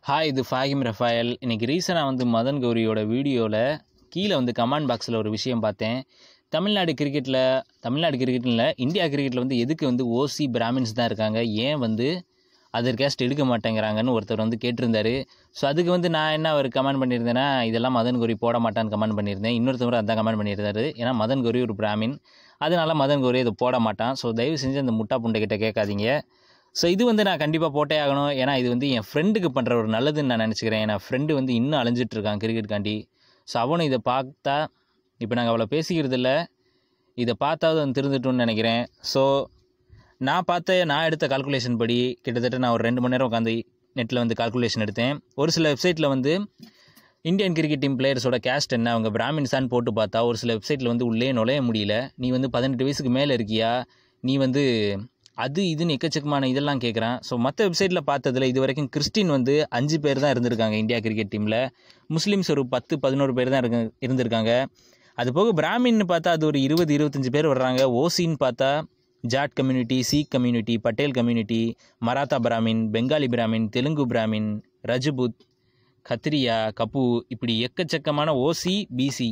hi இது ஃபாகிம் Raphael இன்னைக்கு ரீசனாக வந்து மதன் கௌரியோட வீடியோவில் கீழே வந்து கமெண்ட் பாக்ஸில் ஒரு விஷயம் பார்த்தேன் தமிழ்நாடு கிரிக்கெட்டில் தமிழ்நாடு கிரிக்கெட்டில் இந்தியா கிரிக்கெட்டில் வந்து எதுக்கு வந்து ஓசி பிராமின்ஸ் தான் இருக்காங்க ஏன் வந்து அதர் கேஸ்ட் எடுக்க மாட்டேங்கிறாங்கன்னு ஒருத்தர் வந்து கேட்டிருந்தாரு ஸோ அதுக்கு வந்து நான் என்ன அவர் கமெண்ட் பண்ணியிருந்தேன்னா இதெல்லாம் மதன் கௌரி போட மாட்டான்னு கமெண்ட் பண்ணியிருந்தேன் இன்னொருத்தவர் அதான் கமெண்ட் பண்ணியிருந்தாரு ஏன்னா மதன் கௌரி ஒரு பிராமின் அதனால மதன் கௌரி இதை போட மாட்டான் ஸோ தயவு செஞ்சு அந்த முட்டா புண்டை கிட்ட கேட்காதீங்க ஸோ இது வந்து நான் கண்டிப்பாக போட்டே ஆகணும் ஏன்னா இது வந்து என் ஃப்ரெண்டுக்கு பண்ணுற ஒரு நல்லதுன்னு நான் நினச்சிக்கிறேன் என் ஃப்ரெண்டு வந்து இன்னும் அலைஞ்சிட்டு இருக்கான் கிரிக்கெட் காண்டி ஸோ அவனும் இதை பார்த்தா இப்போ நாங்கள் அவ்வளோ பேசிக்கிறது இல்லை இதை பார்த்தாவது வந்து திருந்துட்டோம்னு நினைக்கிறேன் ஸோ நான் பார்த்த நான் எடுத்த கால்குலேஷன் படி கிட்டத்தட்ட நான் ஒரு ரெண்டு மணி நேரம் உட்காந்து நெட்டில் வந்து கால்குலேஷன் எடுத்தேன் ஒரு சில வெப்சைட்டில் வந்து இந்தியன் கிரிக்கெட் டீம் பிளேயர்ஸோட கேஸ்ட் என்ன அவங்க பிராமின்ஸான்னு போட்டு பார்த்தா ஒரு சில வெப்சைட்டில் வந்து உள்ளே நுழைய முடியல நீ வந்து பதினெட்டு வயசுக்கு மேலே இருக்கியா நீ வந்து அது இதுன்னு எக்கச்சக்கமான இதெல்லாம் கேட்குறான் ஸோ மற்ற வெப்சைட்டில் பார்த்ததுல இது வரைக்கும் கிறிஸ்டின் வந்து அஞ்சு பேர் தான் இருந்திருக்காங்க இந்தியா கிரிக்கெட் டீமில் முஸ்லீம்ஸ் ஒரு பத்து பதினோரு பேர் தான் இருக்க இருந்திருக்காங்க அது போக பிராமின்னு பார்த்தா அது ஒரு இருபது இருபத்தஞ்சு பேர் வர்றாங்க ஓசின்னு பார்த்தா Jat community Sikh community Patel community Maratha Brahmin Bengali Brahmin Telugu Brahmin Rajput Kshatriya Kapu இப்படி எக்கச்சக்கமான OC BC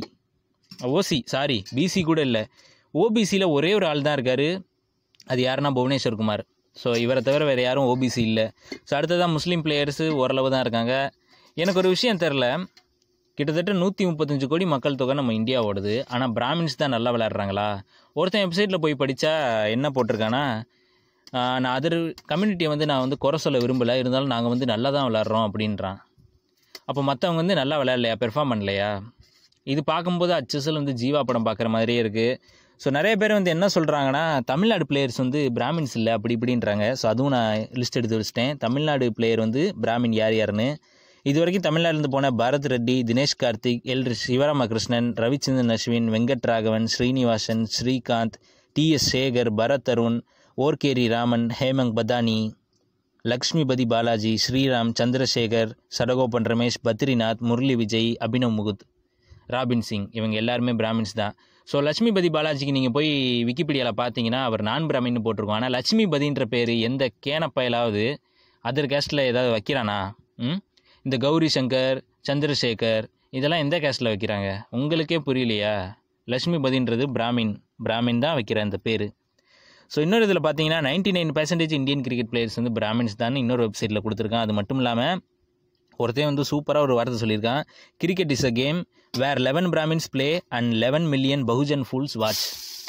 OC sorry BC கூட இல்லை ஓபிசியில் ஒரே ஒரு ஆள் தான் இருக்கார் அது யாருன்னா புவனேஸ்வர் குமார் ஸோ இவரை தவிர வேறு யாரும் ஓபிசி இல்லை ஸோ அடுத்ததான் முஸ்லீம் பிளேயர்ஸு ஓரளவு தான் இருக்காங்க எனக்கு ஒரு விஷயம் தெரில கிட்டத்தட்ட நூற்றி முப்பத்தஞ்சு கோடி மக்கள் தொகை நம்ம இந்தியாவோடது ஆனால் பிராமின்ஸ் தான் நல்லா விளையாடுறாங்களா ஒருத்தன் வெப்சைட்டில் போய் படித்தா என்ன போட்டிருக்கானா ஆஹ், நான் அதர் கம்யூனிட்டியை வந்து நான் வந்து குறை சொல்ல விரும்பலை இருந்தாலும் நாங்கள் வந்து நல்லா தான் விளாட்றோம் அப்படின்றான் அப்போ மற்றவங்க வந்து நல்லா விளையாடலையா பெர்ஃபார்ம் பண்ணலையா இது பார்க்கும்போது அச்சசல் வந்து ஜீவா படம் பார்க்குற மாதிரியே இருக்குது ஸோ நிறைய பேர் வந்து என்ன சொல்கிறாங்கன்னா தமிழ்நாடு பிளேயர்ஸ் வந்து பிராமின்ஸ் இல்லை அப்படி இப்படின்றாங்க ஸோ அதுவும் நான் லிஸ்ட் எடுத்து வச்சிட்டேன் தமிழ்நாடு பிளேயர் வந்து பிராமின் யார் யாருன்னு இது வரைக்கும் தமிழ்நாட்டிலேருந்து போன பாரத் ரெட்டி தினேஷ் கார்த்திக் எல் சிவராமகிருஷ்ணன் ரவிச்சந்திரன் அஸ்வின் வெங்கட் ராகவன் ஸ்ரீனிவாசன் ஸ்ரீகாந்த் டிஎஸ் சேகர் பரத் அருண் ஓர்கேரி ராமன் ஹேமங் பதானி லக்ஷ்மிபதி பாலாஜி ஸ்ரீராம் சந்திரசேகர் சடகோபன் ரமேஷ் பத்ரிநாத் முரளி விஜய் அபினவ் முகுத் ராபின் சிங் இவங்க எல்லாருமே பிராமின்ஸ் தான் ஸோ லட்சுமிபதி பாலாஜிக்கு நீங்கள் போய் விக்கிபீடியாவில் பார்த்தீங்கன்னா அவர் நான் பிராமின்னு போட்டிருக்கோம் ஆனால் லட்சுமிபதின்ற பேர் எந்த கேனப்பயலாவது அதர் கேஸ்ட்டில் ஏதாவது வைக்கிறானா ம் இந்த கௌரி சங்கர் சந்திரசேகர் இதெல்லாம் எந்த கேஸ்ட்டில் வைக்கிறாங்க உங்களுக்கே புரியலையா லட்சுமிபதின்றது பிராமின் பிராமின் தான் வைக்கிற அந்த பேர் ஸோ இன்னொரு இதில் பார்த்தீங்கன்னா ninety nine percentage Indian cricket players வந்து பிராமின்ஸ் தான் இன்னொரு வெப்சைட்டில் கொடுத்துருக்கான் அது மட்டும் இல்லாமல் ஒருத்தன் வந்து சூப்பராக ஒரு வார்த்தை சொல்லியிருக்கான் cricket is a game where eleven Brahmins play and eleven million Bahujan fools watch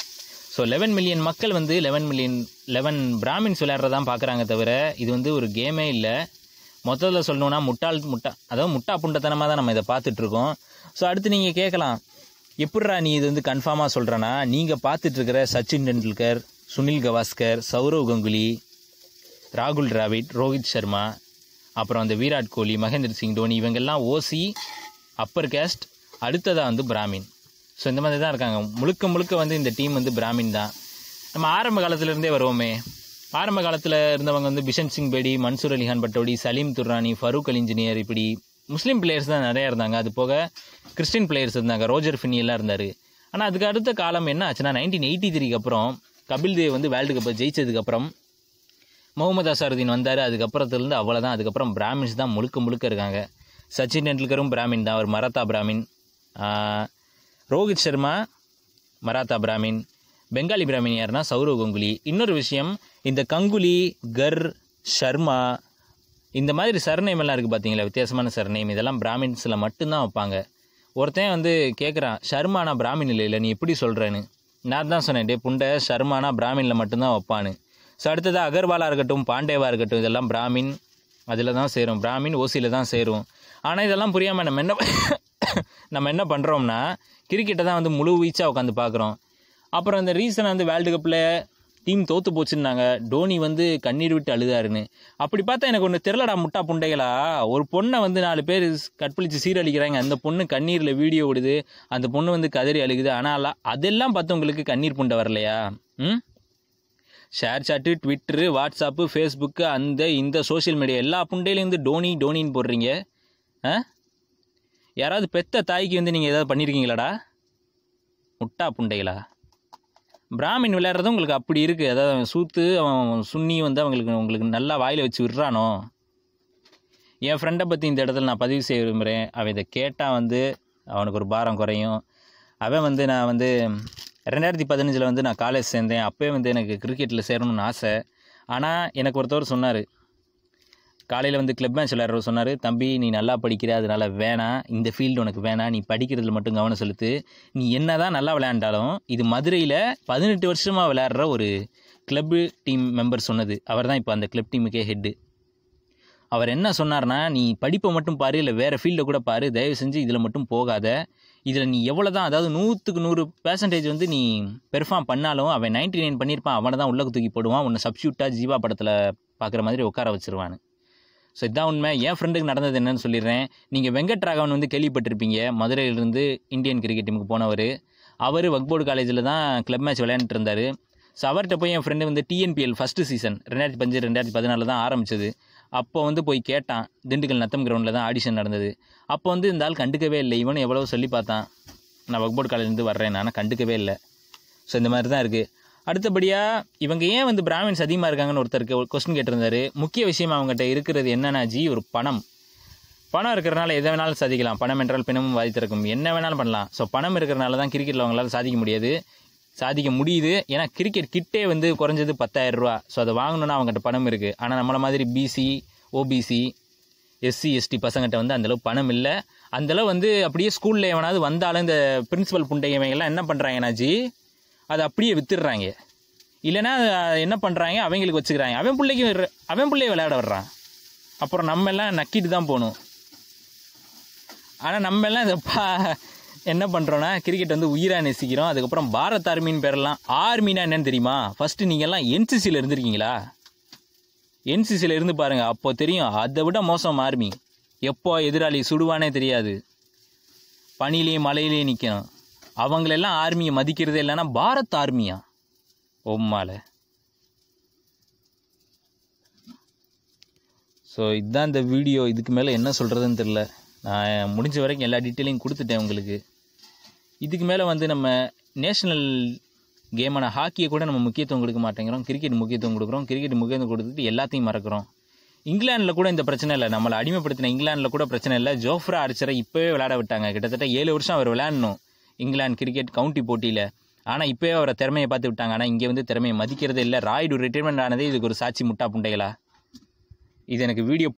so eleven million மக்கள் வந்து லெவன் மில்லியன் லெவன் பிராமின்ஸ் விளையாடுறதான் பார்க்குறாங்க தவிர இது வந்து ஒரு கேமே இல்லை மொத்தத்தில் சொல்லணும்னா முட்டாள் முட்டா அதாவது முட்டா புண்டத்தனமாக தான் நம்ம இதை பார்த்துட்ருக்கோம் ஸோ அடுத்து நீங்கள் கேட்கலாம் எப்படிடா நீ இது வந்து கன்ஃபார்மாக சொல்கிறேன்னா நீங்கள் பார்த்துட்ருக்கிற சச்சின் டெண்டுல்கர் சுனில் கவாஸ்கர் சௌரவ் கங்குலி ராகுல் டிராவிட் ரோஹித் சர்மா அப்புறம் அந்த விராட் கோலி மகேந்திர சிங் தோனி இவங்கெல்லாம் ஓசி அப்பர் கேஸ்ட் அடுத்ததாக வந்து பிராமின் ஸோ இந்த மாதிரி தான் இருக்காங்க முழுக்க முழுக்க வந்து இந்த டீம் வந்து பிராமின் தான் நம்ம ஆரம்ப காலத்துலேருந்தே வருவோமே ஆரம்ப காலத்தில் இருந்தவங்க வந்து பிஷன் சிங் பேடி மன்சூர் அலிகான் பட்டோடி சலீம் துர்ரானி ஃபரூக் அல் இன்ஜினியர் இப்படி முஸ்லீம் பிளேயர்ஸ் தான் நிறையா இருந்தாங்க அது போக கிறிஸ்டின் பிளேயர்ஸ் இருந்தாங்க ரோஜர் ஃபின்னி எல்லாம் இருந்தார் ஆனால் அதுக்கு அடுத்த காலம் என்ன ஆச்சுன்னா நைன்டீன் எயிட்டி த்ரீக்கு அப்புறம் கபில் தேவ் வந்து வேர்ல்டு கப்பை ஜெயிச்சதுக்கப்புறம் முகமது அசாருதீன் வந்தார் அதுக்கப்புறத்துலேருந்து அவ்வளோதான் அதுக்கப்புறம் பிராமின்ஸ் தான் முழுக்க முழுக்க இருக்காங்க சச்சின் டெண்டுல்கரும் பிராமின் தான் அவர் மராத்தா பிராமின் ஆஹ், ரோஹித் சர்மா மராத்தா பிராமின் பெங்காலி பிராமின் யாருன்னா சௌரவ் கங்குலி இன்னொரு விஷயம் இந்த கங்குலி கர் ஷர்மா இந்த மாதிரி சர்நேம் எல்லாம் இருக்குது பார்த்தீங்களா வித்தியாசமான சர்நேம் இதெல்லாம் பிராமின்ஸில் மட்டும்தான் வைப்பாங்க ஒருத்தன் வந்து கேட்குறான் ஷர்மானா பிராமின் இல்லை இல்லை நீ எப்படி சொல்கிறேன்னு நான் தான் சொன்னேன் டே புண்டை ஷர்மானா பிராமினில் மட்டும்தான் வைப்பான்னு ஸோ அடுத்ததாக அகர்வாலாக இருக்கட்டும் பாண்டேவா இருக்கட்டும் இதெல்லாம் பிராமின் அதில் தான் சேரும் பிராமின் ஓசியில் தான் சேரும் ஆனால் இதெல்லாம் புரியாமல் நம்ம என்ன நம்ம என்ன பண்ணுறோம்னா கிரிக்கெட்டை தான் வந்து முழு வீச்சாக உட்காந்து பார்க்குறோம் அப்புறம் இந்த ரீசன் வந்து வேர்ல்டு கப்பில் டீம் தோத்து போச்சுன்னாங்க டோனி வந்து கண்ணீர் விட்டு அழுதாருன்னு அப்படி பார்த்தா எனக்கு ஒன்று தெரிலடா முட்டா புண்டைகளா ஒரு பொண்ணை வந்து நாலு பேர் கற்பழித்து சீரழிக்கிறாங்க அந்த பொண்ணு கண்ணீரில் வீடியோ விடுது அந்த பொண்ணு வந்து கதறி அழுகுது ஆனால் அதெல்லாம் பார்த்து உங்களுக்கு கண்ணீர் புண்டை வரலையா ம் ShareChat Twitter WhatsApp Facebook அந்த இந்த சோஷியல் மீடியா எல்லா புண்டையிலேருந்து டோனி டோனின்னு போடுறீங்க ஆ யாராவது பெத்த தாய்க்கு வந்து நீங்கள் ஏதாவது பண்ணியிருக்கீங்களாடா முட்டா புண்டைகளா பிராமின் விளையாடுறது உங்களுக்கு அப்படி இருக்குது அதாவது அவன் சூத்து அவன் சுன்னி வந்து அவங்களுக்கு உங்களுக்கு நல்லா வாயில் வச்சு விடுறானோ என் ஃப்ரெண்டை பற்றி இந்த இடத்துல நான் பதிவு செய்ய விரும்புகிறேன் அவன் இதை கேட்டால் வந்து அவனுக்கு ஒரு பாரம் குறையும் அவன் வந்து நான் வந்து ரெண்டாயிரத்தி பதினஞ்சில் வந்து நான் காலேஜ் சேர்ந்தேன் அப்போயே வந்து எனக்கு கிரிக்கெட்டில் சேரணும்னு ஆசை ஆனால் எனக்கு ஒருத்தவர் சொன்னார் காலையில் வந்து கிளப் மேட்ச் விளையாடுறவர் சொன்னார் தம்பி நீ நல்லா படிக்கிற அதனால வேணாம் இந்த ஃபீல்டு உனக்கு வேணாம் நீ படிக்கிறதுல மட்டும் கவனம் செலுத்து நீ என்ன தான் நல்லா விளையாண்டாலும் இது மதுரையில் பதினெட்டு வருஷமாக விளையாடுற ஒரு கிளப்பு டீம் மெம்பர் சொன்னது அவர் தான் இப்போ அந்த கிளப் டீமுக்கே ஹெட்டு அவர் என்ன சொன்னார்னா நீ படிப்பை மட்டும் பாரு இல்லை வேறு ஃபீல்டை கூட பாரு தயவு செஞ்சு இதில் மட்டும் போகாத இதில் நீ எவ்வளோ தான் அதாவது நூற்றுக்கு நூறு பெர்சன்டேஜ் வந்து நீ பெர்ஃபார்ம் பண்ணாலும் அவன் நைன்டி நைன் பண்ணியிருப்பான் அவனை தான் உள்ளக்கு தூக்கி போடுவான் உன்னை சப்ஸ்டியூட்டாக ஜீவா படத்தில் பார்க்குற மாதிரி உட்கார வச்சிருவான்னு ஸோ இதான் உண்மை என் ஃப்ரெண்டுக்கு நடந்தது என்னன்னு சொல்லிடுறேன் நீங்கள் வெங்கட் ராகவன் வந்து கேள்விப்பட்டிருப்பீங்க மதுரையிலிருந்து இந்தியன் கிரிக்கெட் டீமுக்கு போனவர் அவர் வக்போர்டு காலேஜில் தான் கிளப் மேட்ச் விளையாண்டுட்டு இருந்தார் ஸோ அவர்கிட்ட போய் என் ஃப்ரெண்டு வந்து டிஎன்பிஎல் ஃபஸ்ட்டு சீசன் ரெண்டாயிரத்தி பஞ்சு ரெண்டாயிரத்தி பதினாலில் தான் ஆரம்பிச்சது அப்போ வந்து போய் கேட்டான் திண்டுக்கல் நத்தம் கிரவுண்டில் தான் ஆடிஷன் நடந்தது அப்போ வந்து இந்த ஆள் கண்டுக்கவே இல்லை இவன் எவ்வளோ சொல்லி பார்த்தான் நான் வக்போர்டு காலேஜ்லேருந்து வர்றேன் ஆனால் கண்டுக்கவே இல்லை ஸோ இந்த மாதிரி தான் இருக்குது அடுத்தபடியாக இவங்க ஏன் வந்து பிராமின்ஸ் அதிகமாக இருக்காங்கன்னு ஒருத்தருக்கு கொஸ்டின் கேட்டிருந்தாரு முக்கிய விஷயம் அவங்ககிட்ட இருக்கிறது என்னன்னா ஜி ஒரு பணம் பணம் இருக்கிறனால எதை வேணாலும் சாதிக்கலாம் பணம் என்றால் பிணமும் வாதி திறக்கும் என்ன வேணாலும் பண்ணலாம் ஸோ பணம் இருக்கிறனால தான் கிரிக்கெட்டில் அவங்களால சாதிக்க முடியாது சாதிக்க முடியுது ஏன்னா கிரிக்கெட் கிட்டே வந்து குறைஞ்சது பத்தாயிரம் ரூபா ஸோ அதை வாங்கணுன்னா அவங்ககிட்ட பணம் இருக்குது ஆனால் நம்மள மாதிரி பிசி ஓபிசி எஸ்சி எஸ்டி பசங்கிட்ட வந்து அந்தளவு பணம் இல்லை அந்தளவு வந்து அப்படியே ஸ்கூலில் எவனாவது வந்தாலும் இந்த பிரின்சிபல் புண்டையவங்கெல்லாம் என்ன பண்ணுறாங்கனாச்சி அதை அப்படியே வித்துடுறாங்க இல்லைன்னா அதை என்ன பண்ணுறாங்க அவங்களுக்கு வச்சுக்கிறாங்க அவன் பிள்ளைக்கு விடுற- அவன் பிள்ளைய விளையாட வர்றான் அப்புறம் நம்ம எல்லாம் நக்கிட்டு தான் போகணும் ஆனால் நம்ம எல்லாம் இதை பா என்ன பண்ணுறோன்னா கிரிக்கெட் வந்து உயிராக நேசிக்கிறோம் அதுக்கப்புறம் பாரத் ஆர்மின்னு பேரெல்லாம் ஆர்மினா என்னன்னு தெரியுமா ஃபஸ்ட்டு நீங்கள்லாம் என்சிசியில் இருந்திருக்கீங்களா என்சிசியில் இருந்து பாருங்கள் அப்போ தெரியும் அதை விட மோசம் ஆர்மி எப்போ எதிராளி சுடுவானே தெரியாது பனிலையும் மலையிலையும் நிற்கணும் அவங்களெல்லாம் ஆர்மியை மதிக்கிறதே இல்லைன்னா பாரத் ஆர்மியா ஒம்மால ஸோ இதுதான் இந்த வீடியோ இதுக்கு மேலே என்ன சொல்கிறதுன்னு தெரில நான் முடிஞ்ச வரைக்கும் எல்லா டீட்டெயிலையும் கொடுத்துட்டேன் உங்களுக்கு இதுக்கு மேலே வந்து நம்ம நேஷ்னல் கேமான ஹாக்கியை கூட நம்ம முக்கியத்துவம் கொடுக்க மாட்டேங்கிறோம் கிரிக்கெட் முக்கியத்துவம் கொடுக்குறோம் கிரிக்கெட் முக்கியத்துவம் கொடுத்துட்டு எல்லாத்தையும் மறக்கிறோம் இங்கிலாந்தில் கூட இந்த பிரச்சனை இல்லை நம்மளை அடிமைப்படுத்தின இங்கிலாந்தில் கூட பிரச்சனை இல்லை ஜோஃப்ரா அடிச்சரை இப்போவே விளையாட விட்டாங்க கிட்டத்தட்ட ஏழு வருஷம் அவர் விளையாடணும் இங்கிலாந்து கிரிக்கெட் கவுண்டி போட்டியில் ஆனால் இப்போவே அவரை திறமையை பார்த்து விட்டாங்க ஆனால் இங்கே வந்து திறமையை மதிக்கிறதே இல்லை ராய்டு ரிட்டைர்மெண்ட் ஆனதே இதுக்கு ஒரு சாட்சி முட்டா புண்டைகளா இது எனக்கு வீடியோ